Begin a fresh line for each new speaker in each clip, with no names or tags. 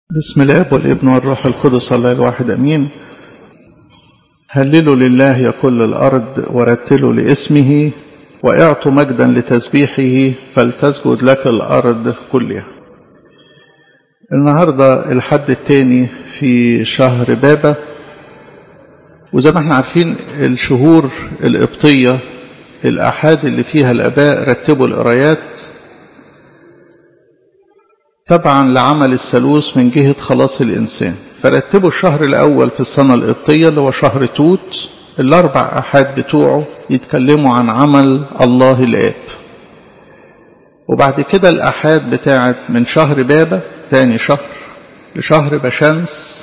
بسم الاب والابن والروح القدس الله الواحد امين هللوا لله يا كل الارض ورتلوا لاسمه واعطوا مجدا لتسبيحه فلتسجد لك الارض كلها النهارده الحد الثاني في شهر بابا وزي ما احنا عارفين الشهور القبطيه الاحاد اللي فيها الاباء رتبوا القرايات تبعا لعمل الثالوث من جهة خلاص الإنسان فرتبوا الشهر الأول في السنة القبطية اللي هو شهر توت الأربع أحاد بتوعه يتكلموا عن عمل الله الآب وبعد كده الأحاد بتاعت من شهر بابا تاني شهر لشهر بشمس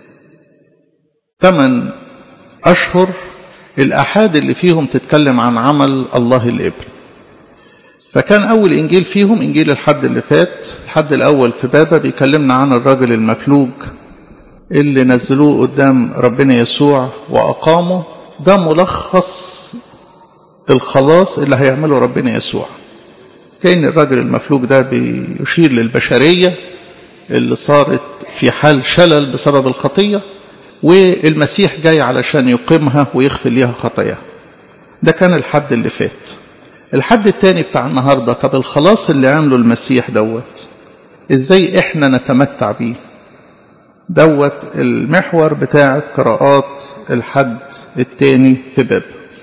ثمان أشهر الأحاد اللي فيهم تتكلم عن عمل الله الابن فكان أول إنجيل فيهم إنجيل الحد اللي فات الحد الأول في بابا بيكلمنا عن الرجل المفلوج اللي نزلوه قدام ربنا يسوع وأقامه ده ملخص الخلاص اللي هيعمله ربنا يسوع كأن الرجل المفلوج ده بيشير للبشرية اللي صارت في حال شلل بسبب الخطية والمسيح جاي علشان يقيمها ويغفر ليها خطاياها ده كان الحد اللي فات الحد التاني بتاع النهاردة طب الخلاص اللي عمله المسيح دوت ازاي احنا نتمتع بيه دوت المحور بتاعة قراءات الحد التاني في باب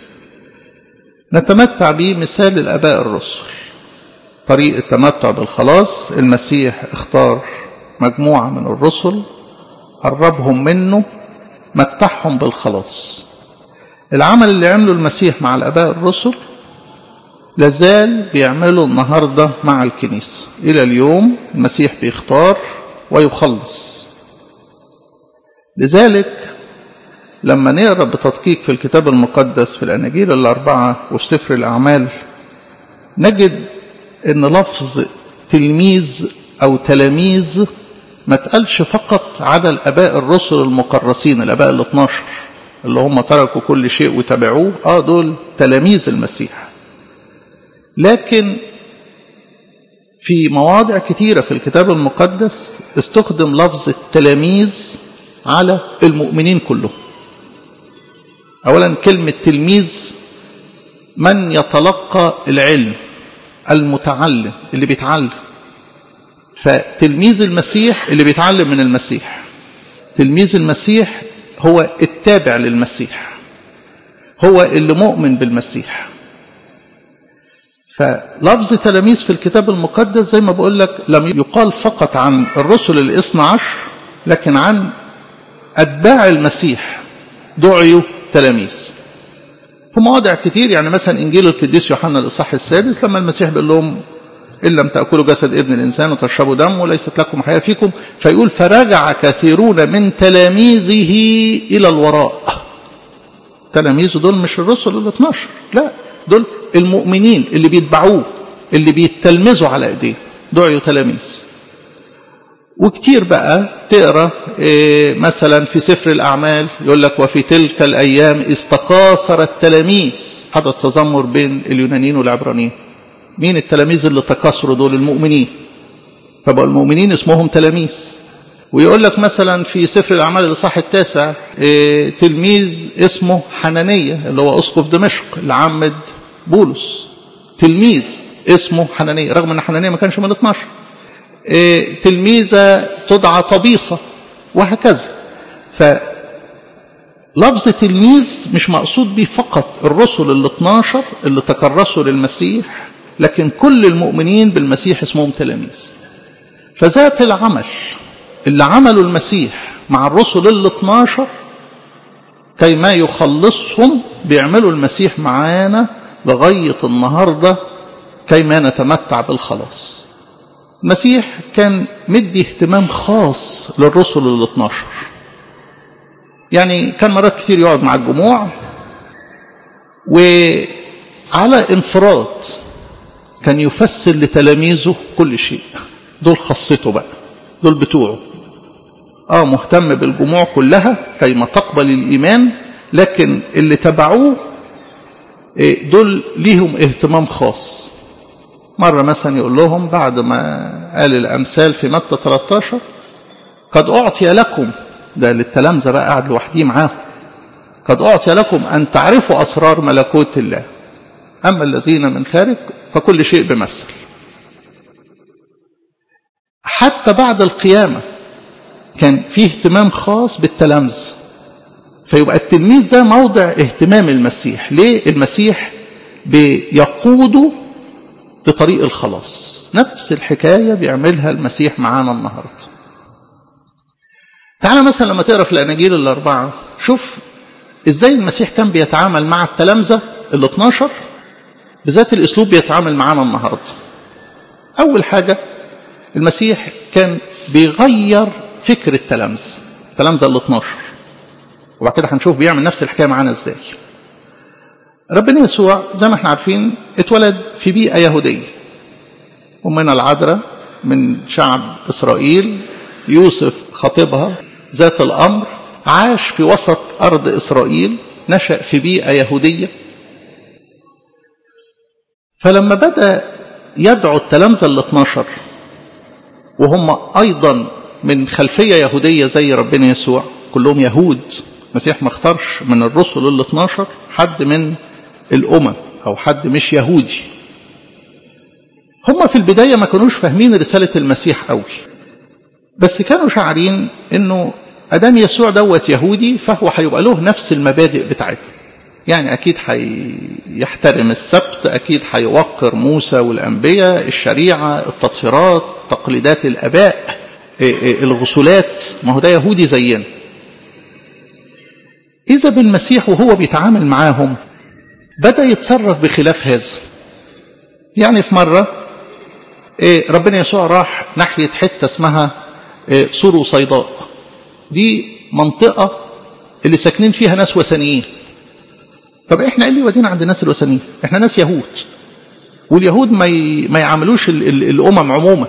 نتمتع بيه مثال الاباء الرسل طريق التمتع بالخلاص المسيح اختار مجموعة من الرسل قربهم منه متعهم بالخلاص العمل اللي عمله المسيح مع الاباء الرسل لازال بيعمله النهاردة مع الكنيسة إلى اليوم المسيح بيختار ويخلص لذلك لما نقرأ بتدقيق في الكتاب المقدس في الأناجيل الأربعة وفي سفر الأعمال نجد أن لفظ تلميذ أو تلاميذ ما تقالش فقط على الأباء الرسل المكرسين الأباء ال 12 اللي هم تركوا كل شيء وتبعوه آه دول تلاميذ المسيح لكن في مواضع كثيرة في الكتاب المقدس استخدم لفظ التلاميذ على المؤمنين كلهم أولا كلمة تلميذ من يتلقى العلم المتعلم اللي بيتعلم فتلميذ المسيح اللي بيتعلم من المسيح تلميذ المسيح هو التابع للمسيح هو اللي مؤمن بالمسيح فلفظ تلاميذ في الكتاب المقدس زي ما بقول لك لم يقال فقط عن الرسل الاثنى عشر لكن عن أتباع المسيح دعيوا تلاميذ في مواضع كتير يعني مثلا إنجيل القديس يوحنا الإصحاح السادس لما المسيح بيقول لهم إن لم تأكلوا جسد ابن الإنسان وتشربوا دم وليست لكم حياة فيكم فيقول فرجع كثيرون من تلاميذه إلى الوراء تلاميذه دول مش الرسل ال 12 لا دول المؤمنين اللي بيتبعوه اللي بيتلمذوا على ايديه دعوا تلاميذ وكتير بقى تقرا إيه مثلا في سفر الاعمال يقول لك وفي تلك الايام استقاصر التلاميذ حدث تذمر بين اليونانيين والعبرانيين مين التلاميذ اللي تكاثروا دول المؤمنين فبقوا المؤمنين اسمهم تلاميذ ويقول لك مثلا في سفر الاعمال الاصحاح التاسع إيه تلميذ اسمه حنانيه اللي هو اسقف دمشق اللي عمد بولس تلميذ اسمه حنانيه رغم ان حنانيه ما كانش من ال 12 إيه تلميذه تدعى طبيصه وهكذا ف لفظ تلميذ مش مقصود به فقط الرسل ال 12 اللي تكرسوا للمسيح لكن كل المؤمنين بالمسيح اسمهم تلاميذ فذات العمل اللي عمله المسيح مع الرسل ال 12 كي ما يخلصهم بيعملوا المسيح معانا لغاية النهاردة كي ما نتمتع بالخلاص المسيح كان مدي اهتمام خاص للرسل ال 12 يعني كان مرات كتير يقعد مع الجموع وعلى انفراد كان يفسر لتلاميذه كل شيء دول خاصته بقى دول بتوعه اه مهتم بالجموع كلها كيما تقبل الايمان لكن اللي تبعوه دول ليهم اهتمام خاص مرة مثلا يقول لهم بعد ما قال الأمثال في متى 13 قد أعطي لكم ده للتلامذة بقى قاعد لوحديه معاهم قد أعطي لكم أن تعرفوا أسرار ملكوت الله أما الذين من خارج فكل شيء بمثل حتى بعد القيامة كان فيه اهتمام خاص بالتلامذة فيبقى التلميذ ده موضع اهتمام المسيح ليه المسيح بيقوده لطريق الخلاص نفس الحكاية بيعملها المسيح معانا النهاردة تعالى مثلا لما تقرا في الاناجيل الاربعه شوف ازاي المسيح كان بيتعامل مع التلامذه ال 12 بذات الاسلوب بيتعامل معانا النهارده اول حاجه المسيح كان بيغير فكر التلامذه التلامذه ال 12 وبعد كده هنشوف بيعمل نفس الحكايه معانا ازاي ربنا يسوع زي ما احنا عارفين اتولد في بيئه يهوديه امنا العذراء من شعب اسرائيل يوسف خطيبها ذات الامر عاش في وسط ارض اسرائيل نشا في بيئه يهوديه فلما بدا يدعو التلامذه ال 12 وهم ايضا من خلفيه يهوديه زي ربنا يسوع كلهم يهود المسيح ما اختارش من الرسل ال 12 حد من الامم او حد مش يهودي هم في البدايه ما كانوش فاهمين رساله المسيح قوي بس كانوا شاعرين انه ادام يسوع دوت يهودي فهو هيبقى له نفس المبادئ بتاعتنا يعني اكيد هيحترم السبت اكيد هيوقر موسى والانبياء الشريعه التطهيرات تقليدات الاباء الغسولات ما هو ده يهودي زينا اذا بالمسيح وهو بيتعامل معاهم بدا يتصرف بخلاف هذا يعني في مره ربنا يسوع راح ناحيه حته اسمها سور وصيداء دي منطقة اللي ساكنين فيها ناس وثنيين طب احنا ايه اللي يودينا عند الناس الوثنيين احنا ناس يهود واليهود ما ي... ما يعاملوش ال... ال... الامم عموما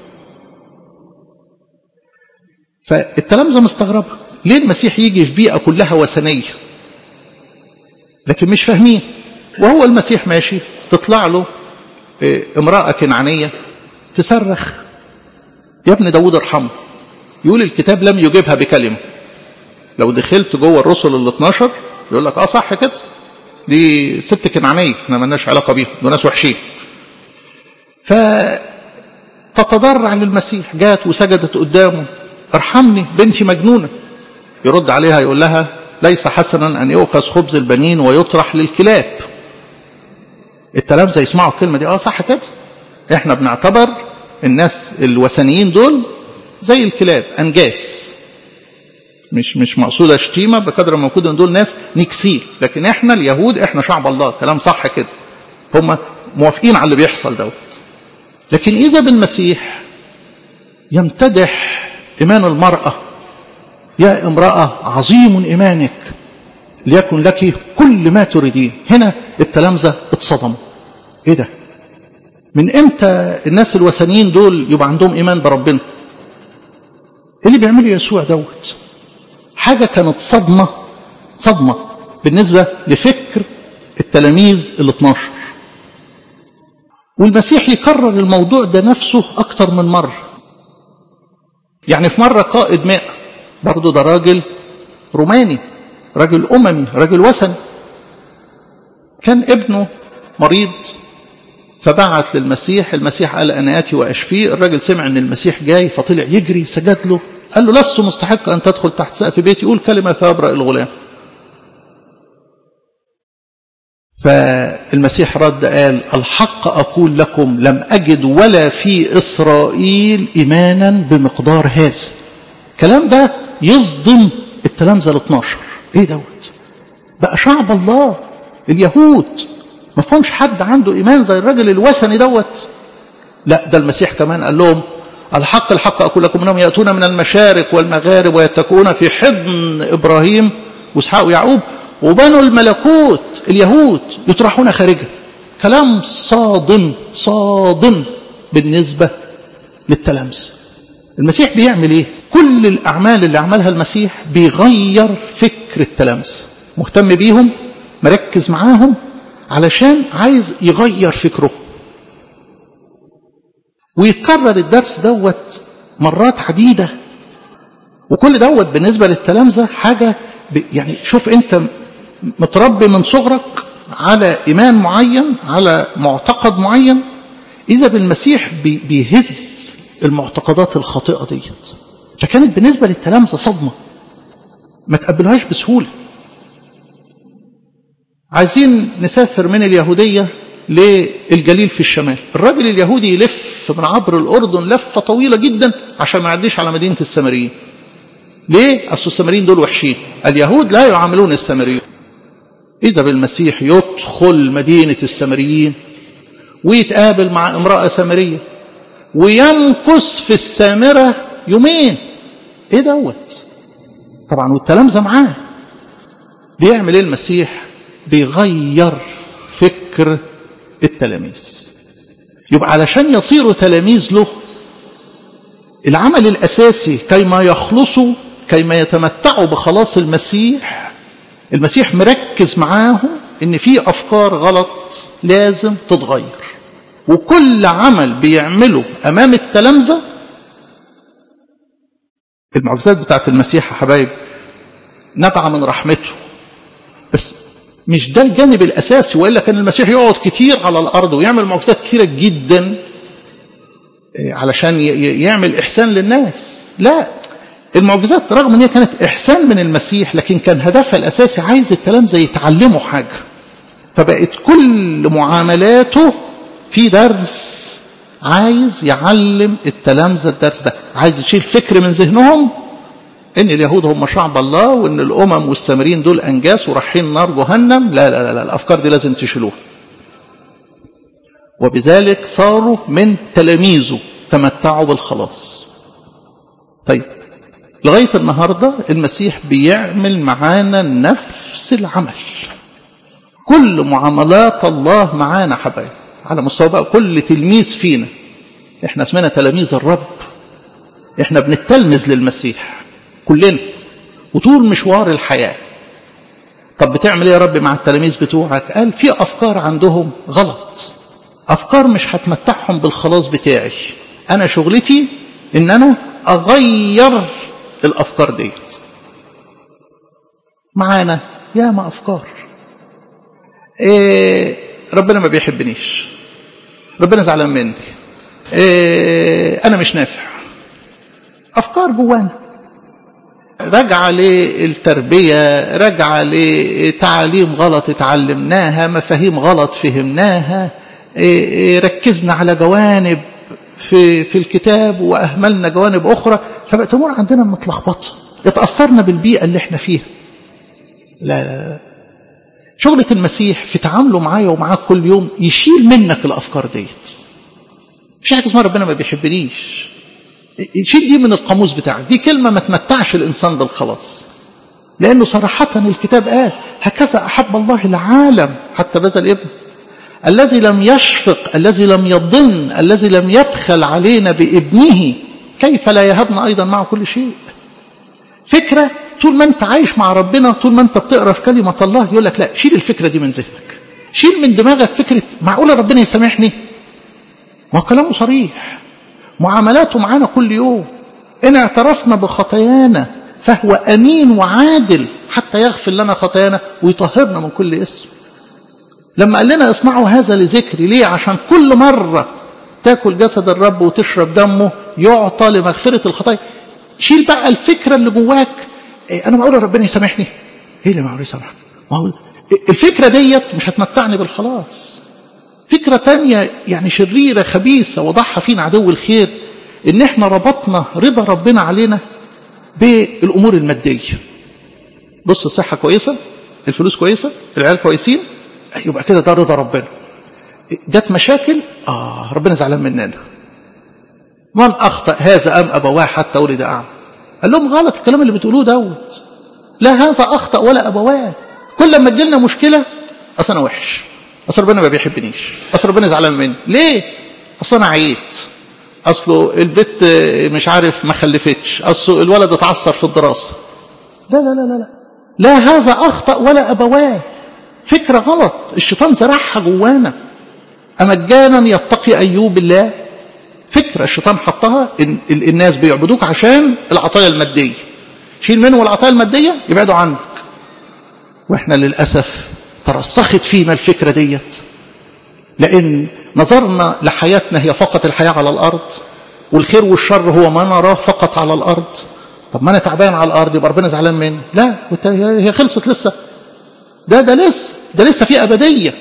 فالتلامذه مستغربه ليه المسيح يجي في بيئه كلها وثنيه لكن مش فاهمين وهو المسيح ماشي تطلع له امراه كنعانيه تصرخ يا ابن داود ارحمه يقول الكتاب لم يجيبها بكلمة لو دخلت جوه الرسل ال 12 يقول لك اه صح كده دي ست كنعانية احنا مالناش علاقة بيهم دول ناس وحشين فتتضرع للمسيح جات وسجدت قدامه ارحمني بنتي مجنونة يرد عليها يقول لها ليس حسنا ان يؤخذ خبز البنين ويطرح للكلاب التلامذة يسمعوا الكلمة دي اه صح كده احنا بنعتبر الناس الوثنيين دول زي الكلاب انجاس مش مش مقصوده شتيمه بقدر ما موجود ان دول ناس نكسيل لكن احنا اليهود احنا شعب الله كلام صح كده هم موافقين على اللي بيحصل دوت لكن اذا بالمسيح يمتدح ايمان المراه يا امراه عظيم ايمانك ليكن لك كل ما تريدين هنا التلامذه اتصدموا ايه ده من امتى الناس الوثنيين دول يبقى عندهم ايمان بربنا ايه اللي بيعمله يسوع دوت حاجه كانت صدمه صدمه بالنسبه لفكر التلاميذ ال 12 والمسيح يكرر الموضوع ده نفسه اكتر من مره يعني في مره قائد ماء برضه ده راجل روماني راجل اممي راجل وثني كان ابنه مريض فبعت للمسيح المسيح قال أنا آتي وأشفيه الراجل سمع أن المسيح جاي فطلع يجري سجد له قال له لست مستحق أن تدخل تحت سقف بيتي قول كلمة فيبرأ الغلام فالمسيح رد قال الحق أقول لكم لم أجد ولا في إسرائيل إيمانا بمقدار هذا الكلام ده يصدم التلامذة ال 12 ايه دوت بقى شعب الله اليهود ما فهمش حد عنده ايمان زي الراجل الوثني دوت لا ده المسيح كمان قال لهم الحق الحق اقول لكم انهم ياتون من المشارق والمغارب ويتكئون في حضن ابراهيم واسحاق ويعقوب وبنوا الملكوت اليهود يطرحون خارجه كلام صادم صادم بالنسبه للتلامذه المسيح بيعمل ايه كل الاعمال اللي عملها المسيح بيغير فكر التلامذه مهتم بيهم مركز معاهم علشان عايز يغير فكره ويتكرر الدرس دوت مرات عديدة وكل دوت بالنسبة للتلامذة حاجة يعني شوف انت متربي من صغرك على إيمان معين على معتقد معين إذا بالمسيح بيهز المعتقدات الخاطئة ديت فكانت بالنسبة للتلامذة صدمة ما تقبلوهاش بسهولة عايزين نسافر من اليهودية للجليل في الشمال الراجل اليهودي يلف من عبر الأردن لفة طويلة جدا عشان ما يعديش على مدينة السامريين ليه؟ أصل السامريين دول وحشين اليهود لا يعاملون السامريين إذا بالمسيح يدخل مدينة السامريين ويتقابل مع امرأة سامرية ويمكث في السامرة يومين ايه دوت طبعا والتلامذة معاه بيعمل ايه المسيح بيغير فكر التلاميذ يبقى علشان يصيروا تلاميذ له العمل الأساسي كيما يخلصوا كيما يتمتعوا بخلاص المسيح المسيح مركز معاهم ان في افكار غلط لازم تتغير وكل عمل بيعمله امام التلامذه المعجزات بتاعت المسيح يا حبايب نبع من رحمته بس مش ده الجانب الاساسي والا كان المسيح يقعد كتير على الارض ويعمل معجزات كتيره جدا علشان يعمل احسان للناس لا المعجزات رغم ان هي كانت احسان من المسيح لكن كان هدفها الاساسي عايز التلامذه يتعلموا حاجه فبقت كل معاملاته في درس عايز يعلم التلامذه الدرس ده عايز يشيل فكر من ذهنهم ان اليهود هم شعب الله وان الامم والسامريين دول انجاس ورايحين نار جهنم لا لا لا, لا الافكار دي لازم تشيلوها وبذلك صاروا من تلاميذه تمتعوا بالخلاص طيب لغاية النهاردة المسيح بيعمل معانا نفس العمل كل معاملات الله معانا حبايب على مستوى بقى كل تلميذ فينا احنا اسمنا تلاميذ الرب احنا بنتلمذ للمسيح كلنا وطول مشوار الحياة طب بتعمل ايه يا رب مع التلاميذ بتوعك قال في افكار عندهم غلط افكار مش هتمتعهم بالخلاص بتاعي انا شغلتي ان انا اغير الافكار ديت معانا ياما افكار إيه ربنا ما بيحبنيش ربنا زعلان مني إيه انا مش نافع افكار جوانا راجعه للتربيه راجعه لتعاليم غلط اتعلمناها مفاهيم غلط فهمناها إيه ركزنا على جوانب في في الكتاب واهملنا جوانب اخرى فبقت امور عندنا متلخبطه اتاثرنا بالبيئه اللي احنا فيها لا, لا, لا. شغلة المسيح في تعامله معايا ومعاك كل يوم يشيل منك الافكار ديت مش حاجه اسمها ربنا ما بيحبنيش شيل دي من القاموس بتاعك دي كلمه ما تمتعش الانسان بالخلاص لانه صراحه الكتاب قال هكذا احب الله العالم حتى بذل ابنه الذي لم يشفق الذي لم يضن الذي لم يبخل علينا بابنه كيف لا يهبنا ايضا معه كل شيء فكره طول ما انت عايش مع ربنا طول ما انت بتقرا في كلمه الله يقول لك لا شيل الفكره دي من ذهنك شيل من دماغك فكره معقوله ربنا يسامحني ما هو كلامه صريح معاملاته معانا كل يوم ان اعترفنا بخطايانا فهو امين وعادل حتى يغفر لنا خطايانا ويطهرنا من كل اسم لما قال لنا اصنعوا هذا لذكري ليه عشان كل مرة تاكل جسد الرب وتشرب دمه يعطى لمغفرة الخطايا شيل بقى الفكرة اللي جواك إيه انا معقول ربنا يسامحني ايه اللي معقول يسامحني معقول الفكرة ديت مش هتمتعني بالخلاص فكرة تانية يعني شريرة خبيثة وضعها فينا عدو الخير ان احنا ربطنا رضا ربنا علينا بالامور المادية بص الصحة كويسة الفلوس كويسة العيال كويسين يبقى كده ده رضا ربنا جت مشاكل اه ربنا زعلان مننا من اخطا هذا ام ابواه حتى ولد اعمى قال لهم غلط الكلام اللي بتقولوه دوت لا هذا اخطا ولا ابواه كل لما تجيلنا مشكله اصل انا وحش اصل ربنا ما بيحبنيش اصل ربنا زعلان مني ليه اصل انا عييت اصله البت مش عارف ما خلفتش اصله الولد اتعثر في الدراسه لا لا لا لا لا لا هذا اخطا ولا ابواه فكرة غلط الشيطان زرعها جوانا أمجانا يتقي أيوب الله فكرة الشيطان حطها إن الناس بيعبدوك عشان العطايا المادية شيل منهم العطايا المادية يبعدوا عنك واحنا للأسف ترسخت فينا الفكرة ديت لأن نظرنا لحياتنا هي فقط الحياة على الأرض والخير والشر هو ما نراه فقط على الأرض طب ما أنا تعبان على الأرض يبقى ربنا زعلان مني لا هي خلصت لسه ده ده لسه ده لسه في أبدية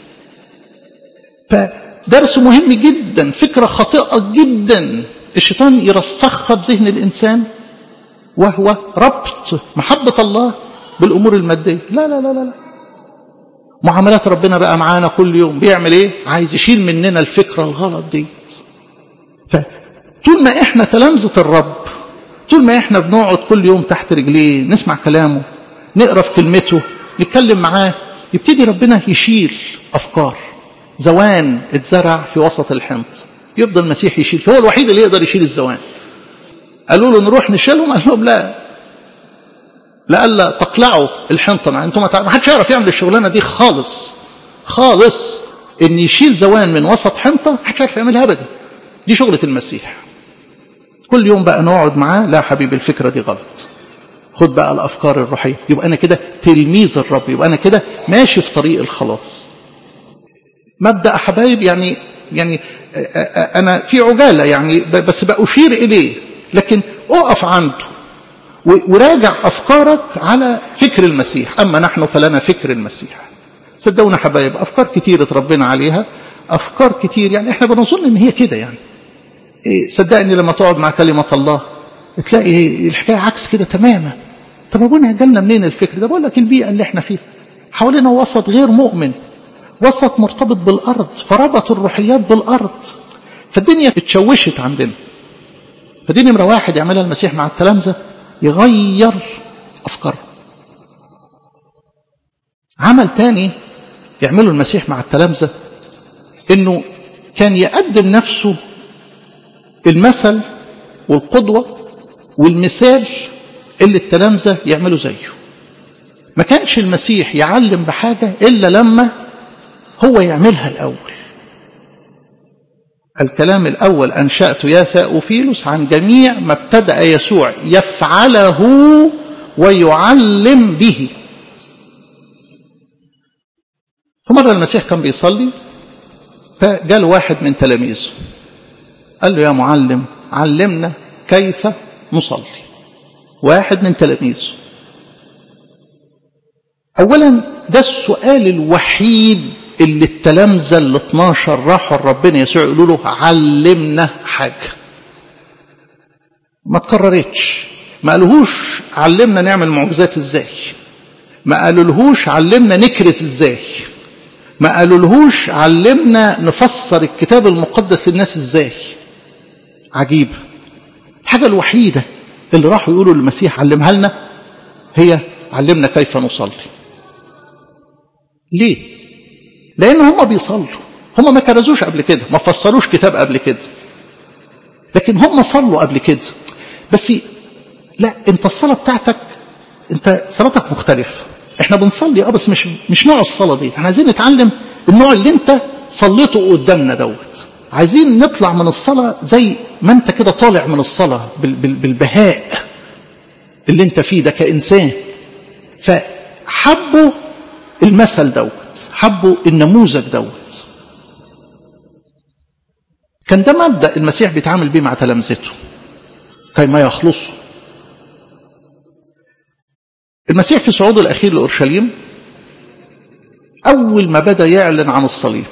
فدرس مهم جدا فكرة خاطئة جدا الشيطان يرسخها بذهن الإنسان وهو ربط محبة الله بالأمور المادية لا لا لا لا, لا. معاملات ربنا بقى معانا كل يوم بيعمل ايه عايز يشيل مننا الفكرة الغلط دي فطول ما احنا تلامذة الرب طول ما احنا بنقعد كل يوم تحت رجليه نسمع كلامه نقرا في كلمته نتكلم معاه يبتدي ربنا يشيل افكار زوان اتزرع في وسط الحنط يفضل المسيح يشيل هو الوحيد اللي يقدر يشيل الزوان قالوا له نروح نشيلهم قال لهم لا لألا تقلعوا الحنطة مع انتم ما حدش يعرف يعمل الشغلانة دي خالص خالص ان يشيل زوان من وسط حنطة محدش يعرف يعملها ابدا دي شغلة المسيح كل يوم بقى نقعد معاه لا حبيبي الفكرة دي غلط خد بقى الافكار الروحية يبقى انا كده تلميذ الرب يبقى انا كده ماشي في طريق الخلاص مبدأ حبايب يعني يعني انا في عجالة يعني بس بأشير اليه لكن اقف عنده وراجع أفكارك على فكر المسيح أما نحن فلنا فكر المسيح صدقونا حبايب أفكار كتير اتربينا عليها أفكار كتير يعني إحنا بنظن إن هي كده يعني إيه صدقني لما تقعد مع كلمة الله تلاقي الحكاية عكس كده تماما طب أبونا جالنا منين الفكر ده بقول لك البيئة اللي إحنا فيها حوالينا وسط غير مؤمن وسط مرتبط بالأرض فربط الروحيات بالأرض فالدنيا اتشوشت عندنا فدي نمرة واحد يعملها المسيح مع التلامذة يغير أفكاره عمل تاني يعمله المسيح مع التلامذة انه كان يقدم نفسه المثل والقدوة والمثال اللي التلامذة يعملوا زيه ما كانش المسيح يعلم بحاجة إلا لما هو يعملها الأول الكلام الأول أنشأت يا ثاؤفيلوس عن جميع ما ابتدأ يسوع يفعله ويعلم به فمرة المسيح كان بيصلي فجاء واحد من تلاميذه قال له يا معلم علمنا كيف نصلي واحد من تلاميذه أولا ده السؤال الوحيد اللي التلامذة ال 12 راحوا لربنا يسوع يقولوا له علمنا حاجة ما تكررتش ما قالوهوش علمنا نعمل معجزات ازاي ما قالولهوش علمنا نكرز ازاي ما قالولهوش علمنا نفسر الكتاب المقدس للناس ازاي عجيب الحاجة الوحيدة اللي راحوا يقولوا للمسيح علمها لنا هي علمنا كيف نصلي ليه لان هم بيصلوا هم ما كرزوش قبل كده ما فسروش كتاب قبل كده لكن هم صلوا قبل كده بس لا انت الصلاه بتاعتك انت صلاتك مختلفه احنا بنصلي اه بس مش مش نوع الصلاه دي احنا عايزين نتعلم النوع اللي انت صليته قدامنا دوت عايزين نطلع من الصلاه زي ما انت كده طالع من الصلاه بالبهاء اللي انت فيه ده كانسان فحبوا المثل دوت حبوا النموذج دوت كان ده مبدا المسيح بيتعامل بيه مع تلامذته كيما يخلصوا المسيح في صعوده الاخير لاورشليم اول ما بدا يعلن عن الصليب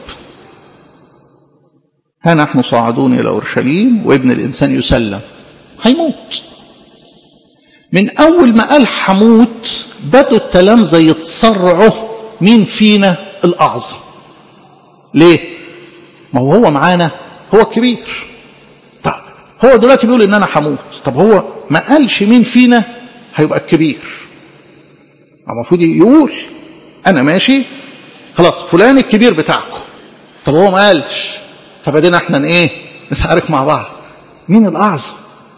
ها نحن صاعدون الى اورشليم وابن الانسان يسلم هيموت من اول ما قال حموت بدوا التلامذه يتصرعوا مين فينا الأعظم ليه ما هو هو معانا هو كبير طب هو دلوقتي بيقول ان انا هموت طب هو ما قالش مين فينا هيبقى الكبير المفروض يقول انا ماشي خلاص فلان الكبير بتاعكم طب هو ما قالش طب ادينا احنا ايه نتعارك مع بعض مين الاعظم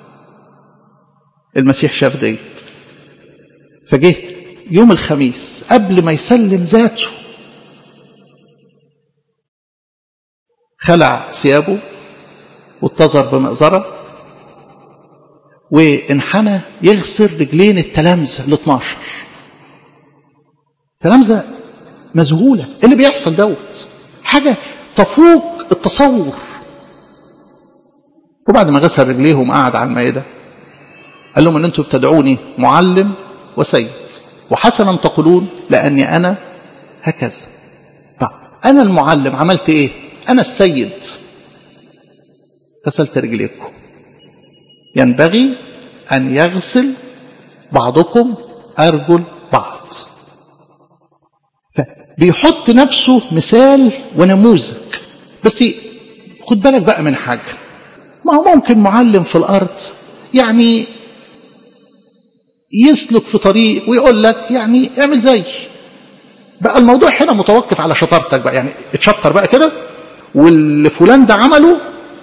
المسيح شاف ديت فجه يوم الخميس قبل ما يسلم ذاته خلع ثيابه واتزر بمئزرة وانحنى يغسل رجلين التلامذة ال 12 تلامذة مذهولة ايه اللي بيحصل دوت حاجة تفوق التصور وبعد ما غسل رجليهم قعد على المائدة قال لهم ان انتم بتدعوني معلم وسيد وحسنا تقولون لاني انا هكذا طب انا المعلم عملت ايه انا السيد غسلت رجليكم ينبغي ان يغسل بعضكم ارجل بعض فبيحط نفسه مثال ونموذج بس خد بالك بقى من حاجه ما هو ممكن معلم في الارض يعني يسلك في طريق ويقول لك يعني اعمل زي بقى الموضوع هنا متوقف على شطارتك بقى يعني اتشطر بقى كده واللي فلان ده عمله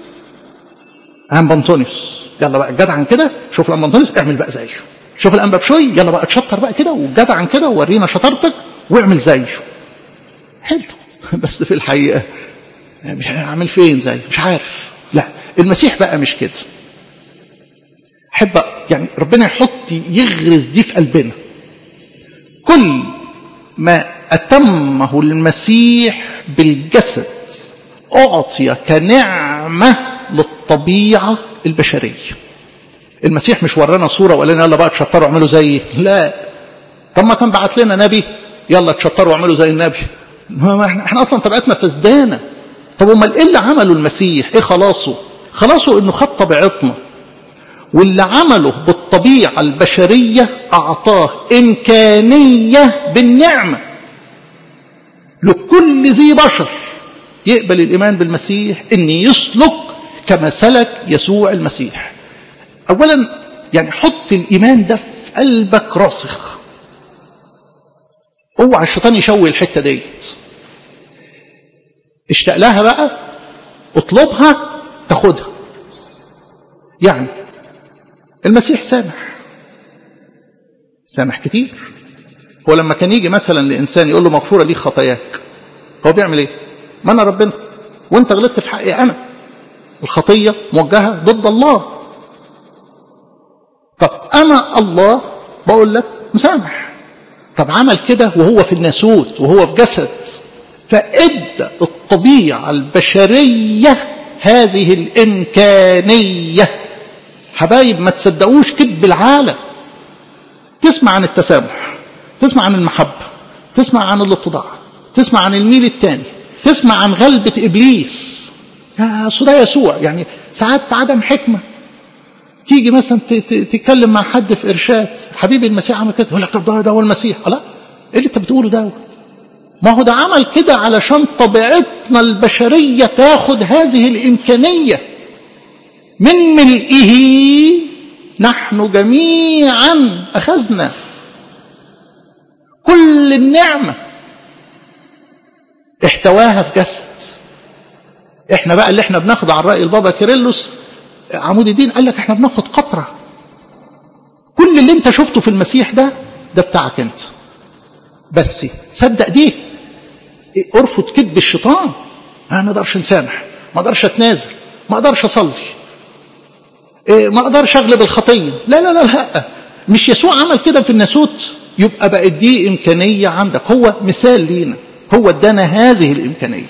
امبانتونيوس يلا بقى جدعا كده شوف الامبانتونيوس اعمل بقى زيه شوف الانبابشوي يلا بقى اتشطر بقى كده وجدعا كده وورينا شطارتك واعمل زيه حلو بس في الحقيقه مش هعمل فين زيه مش عارف لا المسيح بقى مش كده احب يعني ربنا يحط يغرز دي في قلبنا كل ما اتمه المسيح بالجسد اعطي كنعمه للطبيعه البشريه المسيح مش ورانا صوره وقال لنا يلا بقى تشطروا اعملوا زيي لا طب ما كان بعت لنا نبي يلا تشطروا واعملوا زي النبي ما احنا, احنا اصلا طبيعتنا فسدانه طب امال ايه اللي عمله المسيح ايه خلاصه خلاصه انه خد طبيعتنا واللي عمله بالطبيعة البشرية أعطاه إمكانية بالنعمة لكل ذي بشر يقبل الإيمان بالمسيح إن يسلك كما سلك يسوع المسيح أولا يعني حط الإيمان ده في قلبك راسخ اوعى الشيطان يشوي الحتة ديت اشتاق لها بقى اطلبها تاخدها يعني المسيح سامح سامح كتير هو لما كان يجي مثلا لإنسان يقول له مغفورة لي خطاياك هو بيعمل ايه ما أنا ربنا وانت غلطت في حقي أنا الخطية موجهة ضد الله طب أنا الله بقول لك مسامح طب عمل كده وهو في الناسوت وهو في جسد فادى الطبيعة البشرية هذه الإمكانية حبايب ما تصدقوش كذب العالم تسمع عن التسامح تسمع عن المحبة تسمع عن الاتضاع تسمع عن الميل الثاني تسمع عن غلبة إبليس يا ده يسوع يعني ساعات في عدم حكمة تيجي مثلا تتكلم مع حد في إرشاد حبيبي المسيح عمل كده يقول لك طب ده, ده هو المسيح لا ايه اللي انت بتقوله ده ما هو ده عمل كده علشان طبيعتنا البشرية تاخد هذه الإمكانية من ملئه نحن جميعا أخذنا كل النعمة احتواها في جسد احنا بقى اللي احنا بناخد عن رأي البابا كيرلس عمود الدين قال لك احنا بناخد قطرة كل اللي انت شفته في المسيح ده ده بتاعك انت بس صدق دي ارفض كذب الشيطان انا ما اقدرش نسامح ما اقدرش اتنازل ما اقدرش اصلي ما اقدرش اغلب الخطيه لا لا لا لا مش يسوع عمل كده في الناسوت يبقى بقت دي امكانيه عندك هو مثال لينا هو ادانا هذه الامكانيه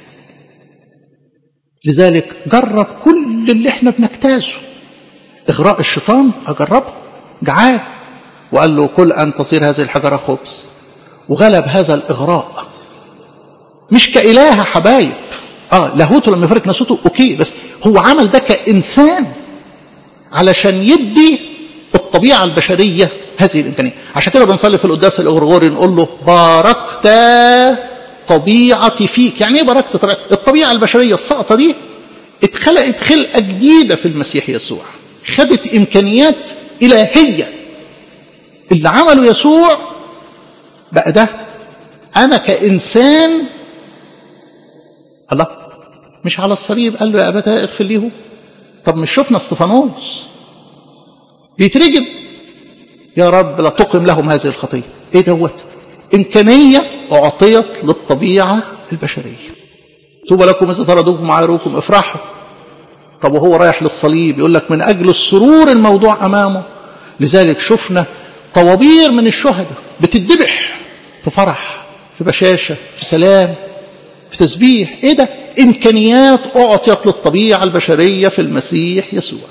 لذلك جرب كل اللي احنا بنجتازه اغراء الشيطان اجربه جعان وقال له كل ان تصير هذه الحجره خبز وغلب هذا الاغراء مش كاله حبايب اه لاهوته لما يفرق ناسوته اوكي بس هو عمل ده كانسان علشان يدي الطبيعة البشرية هذه الإمكانية عشان كده بنصلي في القداس الأغرغوري نقول له باركت طبيعتي فيك يعني ايه باركت طبيعتي الطبيعة البشرية الساقطة دي اتخلقت خلقة جديدة في المسيح يسوع خدت إمكانيات إلهية اللي عمله يسوع بقى ده أنا كإنسان الله مش على الصليب قال له يا أبتاه اغفر ليهم طب مش شفنا استفانوس يترجم يا رب لا تقم لهم هذه الخطية ايه دوت إمكانية أعطيت للطبيعة البشرية طوبى لكم إذا طردوكم وعايروكم افرحوا طب وهو رايح للصليب يقول لك من أجل السرور الموضوع أمامه لذلك شفنا طوابير من الشهداء بتدبح في فرح في بشاشة في سلام في تسبيح ايه ده امكانيات اعطيت للطبيعة البشرية في المسيح يسوع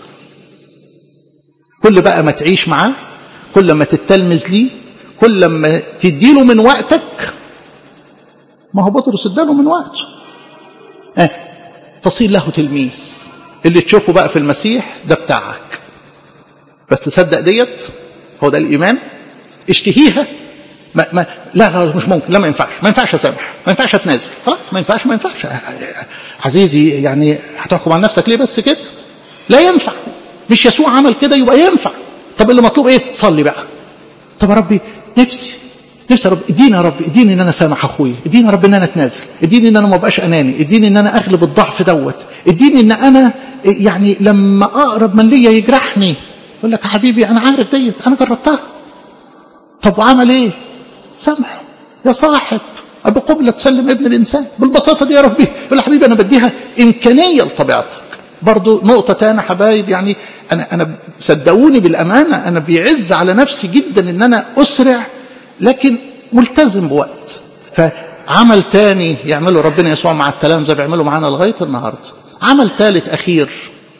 كل بقى ما تعيش معاه كل ما تتلمذ ليه كل ما تديله من وقتك ما هو بطرس اداله من وقته اه تصير له تلميذ اللي تشوفه بقى في المسيح ده بتاعك بس تصدق ديت هو ده الايمان اشتهيها ما ما لا لا مش ممكن لا ما ينفعش ما ينفعش اسامح ما ينفعش اتنازل خلاص ما ينفعش ما ينفعش عزيزي يعني هتحكم على نفسك ليه بس كده لا ينفع مش يسوع عمل كده يبقى ينفع طب اللي مطلوب ايه صلي بقى طب يا ربي نفسي نفسي يا رب اديني يا رب اديني ان انا سامح اخويا اديني يا رب ان انا اتنازل اديني ان انا ما ابقاش اناني اديني ان انا اغلب الضعف دوت اديني ان انا يعني لما اقرب من ليا يجرحني يقول لك يا حبيبي انا عارف ديت انا جربتها طب وعمل ايه سامحه يا صاحب ابو قبلة تسلم ابن الانسان بالبساطه دي يا ربي يقول يا حبيبي انا بديها امكانيه لطبيعتك برضو نقطه تانية حبايب يعني انا انا صدقوني بالامانه انا بيعز على نفسي جدا ان انا اسرع لكن ملتزم بوقت فعمل تاني يعمله ربنا يسوع مع التلامذه بيعمله معانا لغايه النهارده عمل ثالث اخير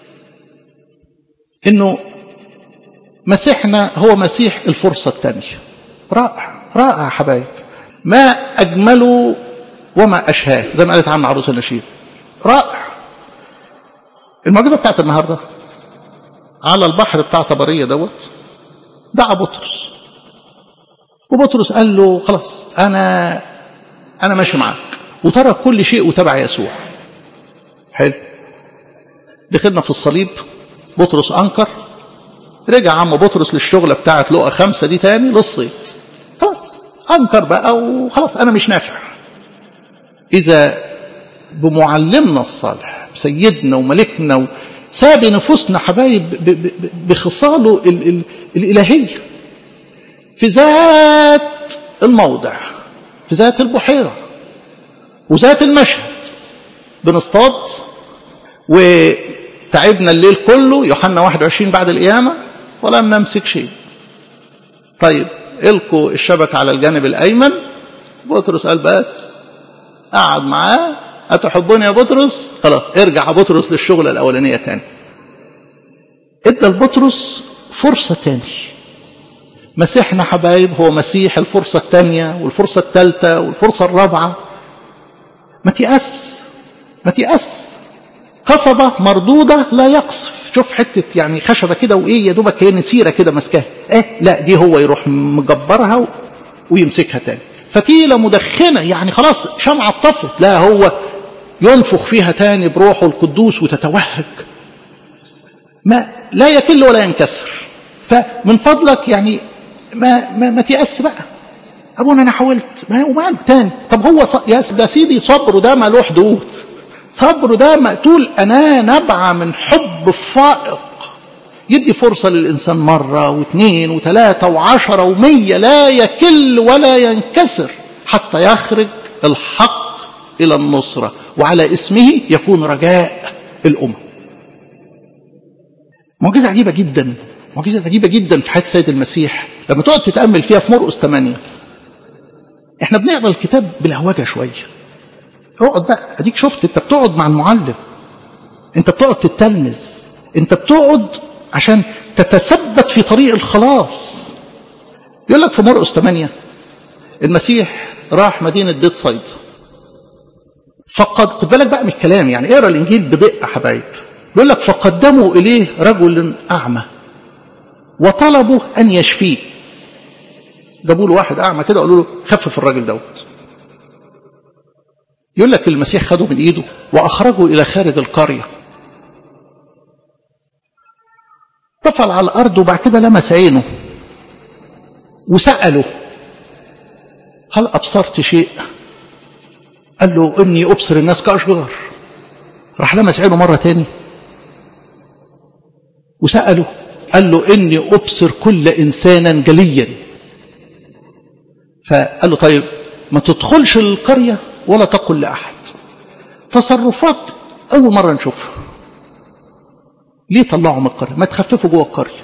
انه مسيحنا هو مسيح الفرصه الثانيه رائع رائع يا حبايب ما أجمله وما أشهاه زي ما قالت عنه عروس النشيد رائع المعجزة بتاعت النهاردة على البحر بتاع طبرية دوت دعا بطرس وبطرس قال له خلاص أنا أنا ماشي معاك وترك كل شيء وتبع يسوع حلو دخلنا في الصليب بطرس أنكر رجع عم بطرس للشغلة بتاعت لقى خمسة دي تاني للصيد خلاص أنكر بقى وخلاص أنا مش نافع إذا بمعلمنا الصالح سيدنا وملكنا ساب نفوسنا حبايب بخصاله ال ال الإلهية في ذات الموضع في ذات البحيرة وذات المشهد بنصطاد وتعبنا الليل كله يوحنا 21 بعد القيامة ولم نمسك شيء طيب القوا الشبكة على الجانب الأيمن بطرس قال بس قعد معاه أتحبني يا بطرس خلاص ارجع بطرس للشغلة الأولانية تاني ادى لبطرس فرصة تاني مسيحنا حبايب هو مسيح الفرصة الثانية والفرصة الثالثة والفرصة الرابعة ما تيأس ما تيأس قصبة مردودة لا يقصف شوف حتة يعني خشبة كده وإيه يا دوبك هي نسيرة كده ماسكاها إيه لا دي هو يروح مجبرها ويمسكها تاني فتيلة مدخنة يعني خلاص شمعة طفت لا هو ينفخ فيها تاني بروحه القدوس وتتوهج ما لا يكل ولا ينكسر فمن فضلك يعني ما ما, ما تيأس بقى ابونا انا حاولت ما وماله تاني طب هو ص... يا ده سيدي صبره ده ملوح حدود صبره ده مقتول انا نبع من حب فائق يدي فرصة للإنسان مرة واثنين وثلاثة وعشرة ومية لا يكل ولا ينكسر حتى يخرج الحق إلى النصرة وعلى اسمه يكون رجاء الأمم معجزة عجيبة جدا معجزة عجيبة جدا في حياة السيد المسيح لما تقعد تتأمل فيها في مرقس 8 احنا بنقرا الكتاب بلهوجة شوية اقعد بقى اديك شفت انت بتقعد مع المعلم انت بتقعد تتلمذ انت بتقعد عشان تتثبت في طريق الخلاص يقول لك في مرقس 8 المسيح راح مدينة بيت صيد فقد خد بالك بقى من الكلام يعني اقرا الانجيل بدقه حبايب يقول لك فقدموا اليه رجل اعمى وطلبوا ان يشفيه جابوا له واحد اعمى كده قالوا له خفف الراجل دوت يقول لك المسيح خده من ايده واخرجه الى خارج القريه طفل على الارض وبعد كده لمس عينه وساله هل ابصرت شيء قال له اني ابصر الناس كاشجار راح لمس عينه مره تاني وساله قال له اني ابصر كل انسانا جليا فقال له طيب ما تدخلش القريه ولا تقل لاحد تصرفات اول مره نشوفها ليه طلعوا من القرية ما تخففوا جوه القرية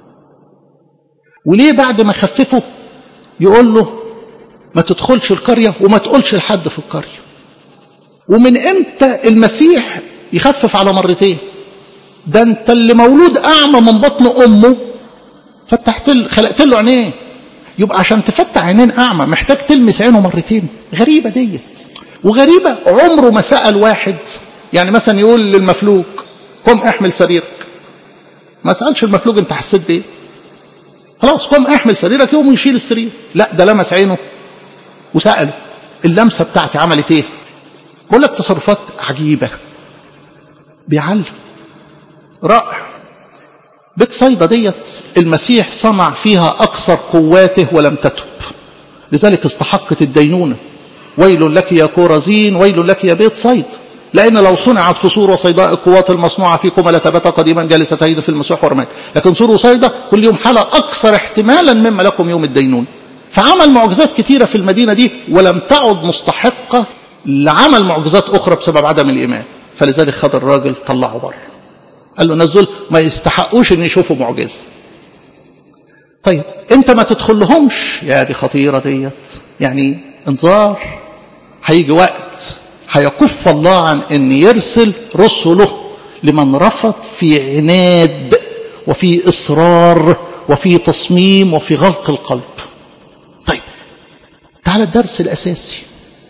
وليه بعد ما خففوا يقول له ما تدخلش القرية وما تقولش لحد في القرية ومن امتى المسيح يخفف على مرتين ده انت اللي مولود اعمى من بطن امه فتحت له خلقت له عينيه يبقى عشان تفتح عينين اعمى محتاج تلمس عينه مرتين غريبه ديت وغريبه عمره ما سال واحد يعني مثلا يقول للمفلوج قم احمل سريرك ما سالش المفلوج انت حسيت بايه خلاص قم احمل سريرك يقوم يشيل السرير لا ده لمس عينه وساله اللمسه بتاعتي عملت ايه بقول لك تصرفات عجيبه بيعلم رائع بيت صيدا ديت المسيح صنع فيها أكثر قواته ولم تتب لذلك استحقت الدينونة ويل لك يا كورزين ويل لك يا بيت صيد لأن لو صنعت في صور وصيداء القوات المصنوعة فيكم لتبت قديما جالستين في المسيح ورماك لكن صور وصيدا كل يوم حالة أكثر احتمالا مما لكم يوم الدينون فعمل معجزات كثيرة في المدينة دي ولم تعد مستحقة لعمل معجزات أخرى بسبب عدم الإيمان فلذلك خد الراجل طلعه بره قال له نزل ما يستحقوش ان يشوفوا معجزه طيب انت ما تدخلهمش يا دي خطيره ديت يعني انذار هيجي وقت هيكف الله عن ان يرسل رسله لمن رفض في عناد وفي اصرار وفي تصميم وفي غلق القلب طيب تعال الدرس الاساسي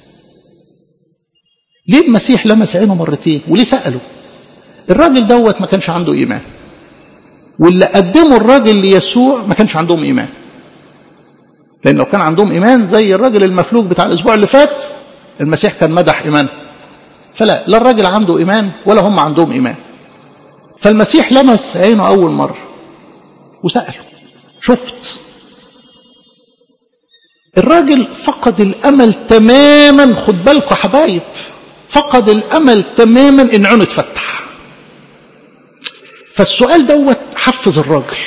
ليه المسيح لمس عينه مرتين وليه ساله الراجل دوت ما كانش عنده ايمان واللي قدمه الراجل ليسوع ما كانش عندهم ايمان لان لو كان عندهم ايمان زي الراجل المفلوج بتاع الاسبوع اللي فات المسيح كان مدح ايمانه فلا لا الراجل عنده ايمان ولا هم عندهم ايمان فالمسيح لمس عينه اول مره وساله شفت الراجل فقد الامل تماما خد بالكم حبايب فقد الامل تماما ان عينه تفتح فالسؤال دوت حفز الراجل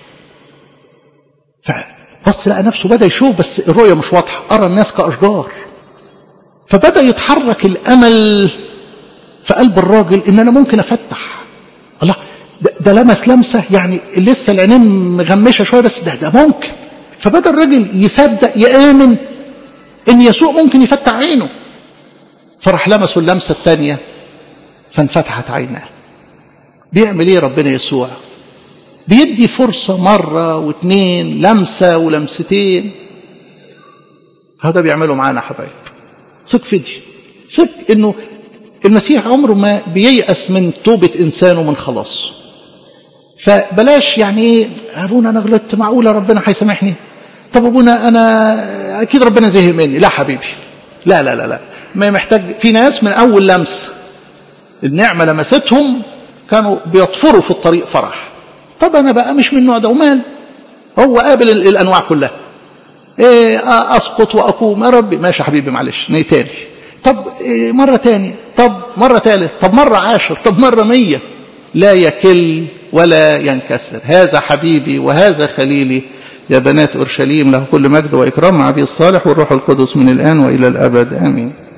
فبص لقى نفسه بدا يشوف بس الرؤيه مش واضحه ارى الناس كاشجار فبدا يتحرك الامل في قلب الراجل ان انا ممكن افتح الله ده, ده لمس لمسه يعني لسه العينين مغمشه شويه بس ده ده ممكن فبدا الراجل يصدق يامن ان يسوع ممكن يفتح عينه فراح لمسوا اللمسه الثانيه فانفتحت عيناه بيعمل ايه ربنا يسوع بيدي فرصة مرة واثنين لمسة ولمستين هذا بيعمله معانا حبايب ثق في دي ثق انه المسيح عمره ما بييأس من توبة انسان ومن خلاص فبلاش يعني ايه ابونا انا غلطت معقولة ربنا هيسامحني طب ابونا انا اكيد ربنا زهق مني لا حبيبي لا لا لا لا ما محتاج في ناس من اول لمس النعمة لمستهم كانوا بيطفروا في الطريق فرح طب انا بقى مش من النوع ده ومال هو قابل الانواع كلها إيه اسقط واقوم يا ربي ماشي يا حبيبي معلش نيتاني طب إيه مرة تاني طب مرة تالت طب مرة عاشر طب مرة مية لا يكل ولا ينكسر هذا حبيبي وهذا خليلي يا بنات أورشليم له كل مجد وإكرام مع أبي الصالح والروح القدس من الآن وإلى الأبد آمين